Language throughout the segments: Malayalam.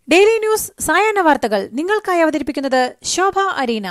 ഡെയിലി ന്യൂസ് സായാഹ്ന വാർത്തകൾ നിങ്ങൾക്കായി അവതരിപ്പിക്കുന്നത് Shobha arena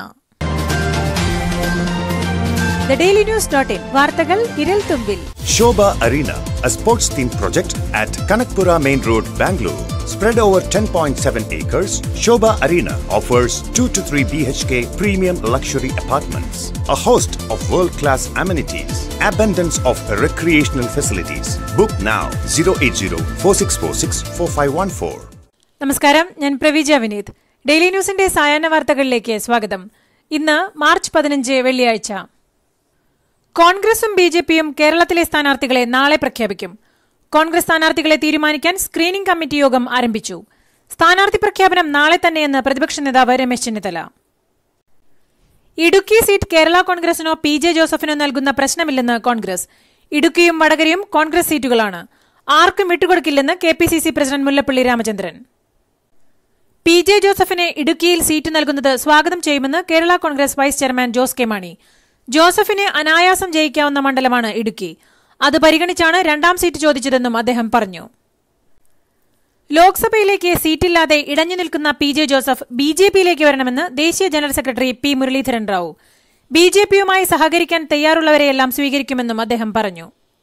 the daily news dot in വാർത്തകൾ ഇരൽ തുമ്പിൽ Shobha Arena, a sports themed project at Kanakpura Main Road, Bangalore. Spread over 10.7 acres, Shobha Arena offers 2 to 3 BHK premium luxury apartments, a host of world class amenities, abundance of recreational facilities. Book now 080 4646 4514. നമസ്കാരം ഞാൻ പ്രവീജ വിനീത് ഡെയിലി ന്യൂസിന്റെ സായാഹ്ന വാർത്തകളിലേക്ക് സ്വാഗതം ഇന്ന് മാർച്ച് പതിനഞ്ച് വെള്ളിയാഴ്ച കോൺഗ്രസും ബി ജെ പിയും കേരളത്തിലെ സ്ഥാനാർത്ഥികളെ നാളെ പ്രഖ്യാപിക്കും കോൺഗ്രസ് സ്ഥാനാർത്ഥികളെ തീരുമാനിക്കാൻ സ്ക്രീനിംഗ് കമ്മിറ്റി യോഗം ആരംഭിച്ചു സ്ഥാനാർത്ഥി പ്രഖ്യാപനം നാളെ തന്നെയെന്ന് പ്രതിപക്ഷ നേതാവ് രമേശ് ചെന്നിത്തല ഇടുക്കി സീറ്റ് കേരള കോൺഗ്രസിനോ പി ജെ ജോസഫിനോ നൽകുന്ന പ്രശ്നമില്ലെന്ന് കോൺഗ്രസ് ഇടുക്കിയും വടകരയും കോൺഗ്രസ് സീറ്റുകളാണ് ആർക്കും വിട്ടുകൊടുക്കില്ലെന്ന് K P C C president Mullappally Ramachandran P J ജോസഫിനെ ഇടുക്കിയിൽ സീറ്റ് നൽകുന്നത് സ്വാഗതം ചെയ്യുമെന്ന് Kerala Congress vice chairman Jose K Mani ജോസഫിന് അനായാസം ജയിക്കാവുന്ന മണ്ഡലമാണ് ഇടുക്കി അത് പരിഗണിച്ചാണ് രണ്ടാം സീറ്റ് ചോദിച്ചതെന്നും അദ്ദേഹം പറഞ്ഞു ലോക്സഭയിലേക്ക് സീറ്റില്ലാതെ ഇടഞ്ഞു നിൽക്കുന്ന P J Joseph B J പിയിലേക്ക് വരണമെന്ന് ദേശീയ general secretary P Muraleedharan Rao B J പിയുമായി സഹകരിക്കാൻ തയ്യാറുള്ളവരെയെല്ലാം സ്വീകരിക്കുമെന്നും അദ്ദേഹം പറഞ്ഞു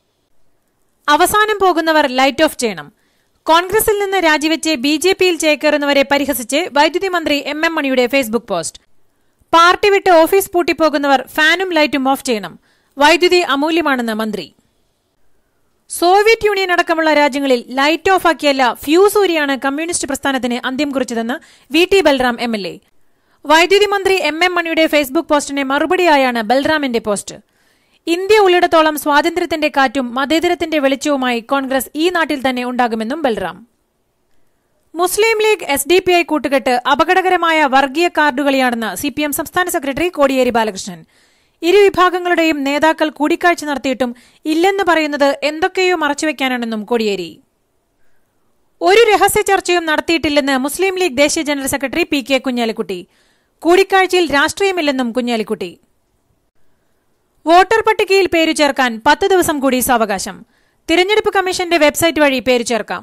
അവസാനം പോകുന്നവർ ലൈറ്റ് ഓഫ് ചെയ്യണം കോൺഗ്രസിൽ നിന്ന് രാജിവെച്ച് ബി ജെ പിയിൽ ചേക്കേറുന്നവരെ പരിഹസിച്ച് വൈദ്യുതി മന്ത്രി എം എം മണിയുടെ ഫേസ്ബുക്ക് പോസ്റ്റ് പാർട്ടി വിട്ട് ഓഫീസ് പൂട്ടിപ്പോകുന്നവർ ഫാനും ലൈറ്റും ഓഫ് ചെയ്യണം വൈദ്യുതി അമൂല്യമാണെന്ന് മന്ത്രി സോവിയറ്റ് യൂണിയൻ അടക്കമുള്ള രാജ്യങ്ങളിൽ ലൈറ്റ് ഓഫ് ആക്കിയല്ല ഫ്യൂസ് ഊരിയാണ് കമ്മ്യൂണിസ്റ്റ് പ്രസ്ഥാനത്തിന് അന്ത്യം കുറിച്ചതെന്ന് V T Balram M L A വൈദ്യുതി മന്ത്രി എം എം മണിയുടെ ഫേസ്ബുക്ക് പോസ്റ്റിന് മറുപടിയായാണ് ബൽറാമിന്റെ പോസ്റ്റ് ഇന്ത്യ ഉള്ളിടത്തോളം സ്വാതന്ത്ര്യത്തിന്റെ കാറ്റും മതേതരത്തിന്റെ വെളിച്ചവുമായി കോൺഗ്രസ് ഈ നാട്ടിൽ തന്നെ ഉണ്ടാകുമെന്നും Balram Muslim League S D P I കൂട്ടുകെട്ട് അപകടകരമായ വർഗീയ കാർഡുകളിയാണെന്ന് സി പി എം സംസ്ഥാന സെക്രട്ടറി കോടിയേരി ബാലകൃഷ്ണൻ ഇരു വിഭാഗങ്ങളുടെയും നേതാക്കൾ കൂടിക്കാഴ്ച നടത്തിയിട്ടും ഇല്ലെന്ന് പറയുന്നത് എന്തൊക്കെയോ മറച്ചുവെക്കാനാണെന്നും കോടിയേരി ഒരു രഹസ്യ ചർച്ചയും നടത്തിയിട്ടില്ലെന്ന് മുസ്ലിം ലീഗ് ദേശീയ general secretary P K Kunhalikutty കൂടിക്കാഴ്ചയിൽ രാഷ്ട്രീയമില്ലെന്നും കുഞ്ഞാലിക്കുട്ടി വോട്ടർ പട്ടികയിൽ പേരു ചേർക്കാൻ പത്ത് ദിവസം കൂടി സാവകാശം തിരഞ്ഞെടുപ്പ് കമ്മീഷന്റെ വെബ്സൈറ്റ് വഴി പേരു ചേർക്കാം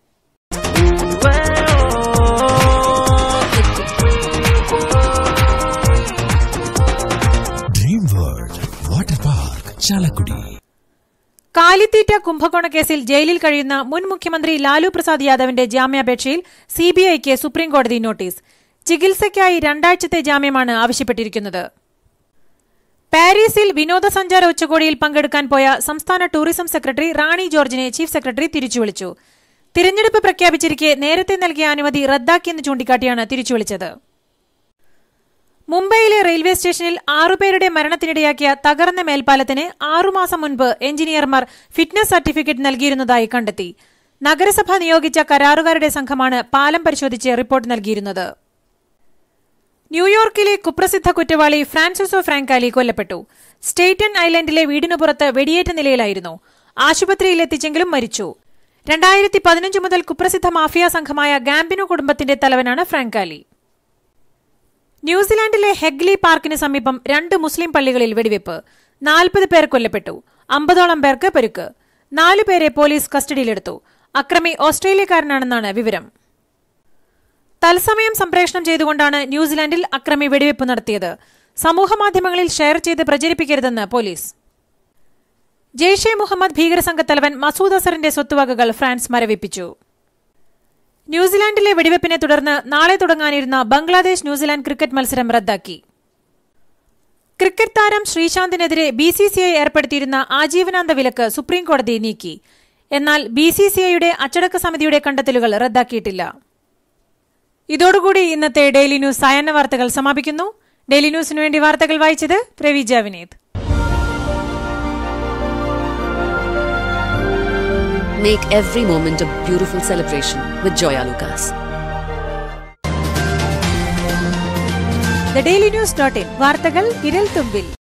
Dream World Water Park Chalakudi. കാലിത്തീറ്റ കുംഭകോണ കേസിൽ ജയിലിൽ കഴിയുന്ന മുൻ മുഖ്യമന്ത്രി ലാലു പ്രസാദ് യാദവിന്റെ ജാമ്യാപേക്ഷയിൽ സിബിഐക്ക് സുപ്രീംകോടതി നോട്ടീസ് ചികിത്സയ്ക്കായി രണ്ടാഴ്ചത്തെ ജാമ്യമാണ് ആവശ്യപ്പെട്ടിരിക്കുന്നത് പാരീസിൽ വിനോദസഞ്ചാര ഉച്ചകോടിയിൽ പങ്കെടുക്കാൻ പോയ സംസ്ഥാന ടൂറിസം സെക്രട്ടറി റാണി ജോർജിനെ ചീഫ് സെക്രട്ടറി തിരിച്ചുവിളിച്ചു തിരഞ്ഞെടുപ്പ് പ്രഖ്യാപിച്ചിരിക്കെ നേരത്തെ നൽകിയ അനുമതി റദ്ദാക്കിയെന്ന് ചൂണ്ടിക്കാട്ടിയാണ് തിരിച്ചുവിളിച്ചത് മുംബൈയിലെ റെയിൽവേ സ്റ്റേഷനിൽ ആറുപേരുടെ മരണത്തിനിടയാക്കിയ തകർന്ന മേൽപ്പാലത്തിന് ആറുമാസം മുൻപ് എഞ്ചിനീയർമാർ ഫിറ്റ്നസ് സർട്ടിഫിക്കറ്റ് നൽകിയിരുന്നതായി കണ്ടെത്തി നഗരസഭ നിയോഗിച്ച കരാറുകാരുടെ സംഘമാണ് പാലം പരിശോധിച്ച് റിപ്പോർട്ട് നൽകിയിരുന്നത് ന്യൂയോർക്കിലെ കുപ്രസിദ്ധ കുറ്റവാളി ഫ്രാൻസിസോ ഫ്രാങ്കാലി കൊല്ലപ്പെട്ടു സ്റ്റേറ്റൻ ഐലൻഡിലെ വീടിനു പുറത്ത് വെടിയേറ്റ നിലയിലായിരുന്നു ആശുപത്രിയിൽ എത്തിച്ചെങ്കിലും മരിച്ചു രണ്ടായിരത്തി പതിനഞ്ച് മുതൽ കുപ്രസിദ്ധ മാഫിയ സംഘമായ ഗാംബിനോ കുടുംബത്തിന്റെ തലവനാണ് ഫ്രാങ്കാലി ന്യൂസിലാൻഡിലെ ഹെഗ്ലി പാർക്കിന് സമീപം രണ്ട് മുസ്ലിം പള്ളികളിൽ വെടിവെപ്പ് നാൽപ്പത് പേർ കൊല്ലപ്പെട്ടു അമ്പതോളം പേർക്ക് പരുക്ക് നാലുപേരെ പോലീസ് കസ്റ്റഡിയിലെടുത്തു അക്രമി ഓസ്ട്രേലിയക്കാരനാണെന്നാണ് വിവരം തത്സമയം സംപ്രേഷണം ചെയ്തുകൊണ്ടാണ് ന്യൂസിലാൻഡിൽ അക്രമി വെടിവെപ്പ് നടത്തിയത് സമൂഹമാധ്യമങ്ങളിൽ ഷെയർ ചെയ്ത് പ്രചരിപ്പിക്കരുതെന്ന് പോലീസ് ജെയ്ഷെ മുഹമ്മദ് ഭീകരസംഘത്തലവൻ മസൂദ് അസറിന്റെ സ്വത്തുവകകൾ ഫ്രാൻസ് മരവിപ്പിച്ചു ന്യൂസിലാൻഡിലെ വെടിവെപ്പിനെ തുടർന്ന് നാളെ തുടങ്ങാനിരുന്ന ബംഗ്ലാദേശ് ന്യൂസിലാൻഡ് ക്രിക്കറ്റ് മത്സരം റദ്ദാക്കി ക്രിക്കറ്റ് താരം ശ്രീശാന്തിനെതിരെ ബി സി സി ഐ ഏർപ്പെടുത്തിയിരുന്ന ആജീവനാന്ത വിലക്ക് സുപ്രീംകോടതി നീക്കി എന്നാൽ ബി സി സി ഐയുടെ അച്ചടക്ക സമിതിയുടെ കണ്ടെത്തലുകൾ റദ്ദാക്കിയിട്ടില്ല ഇതോടുകൂടി ഇന്നത്തെ ഡെയിലി ന്യൂസ് സായാഹ്ന വാർത്തകൾ സമാപിക്കുന്നു ഡെയിലി ന്യൂസിനു വേണ്ടി വാർത്തകൾ വായിച്ചത് Praveeja Vineeth Make every moment a beautiful celebration with Joya Lucas. The daily news dot in വാർത്തകൾ ഇരൽ തുമ്പിൽ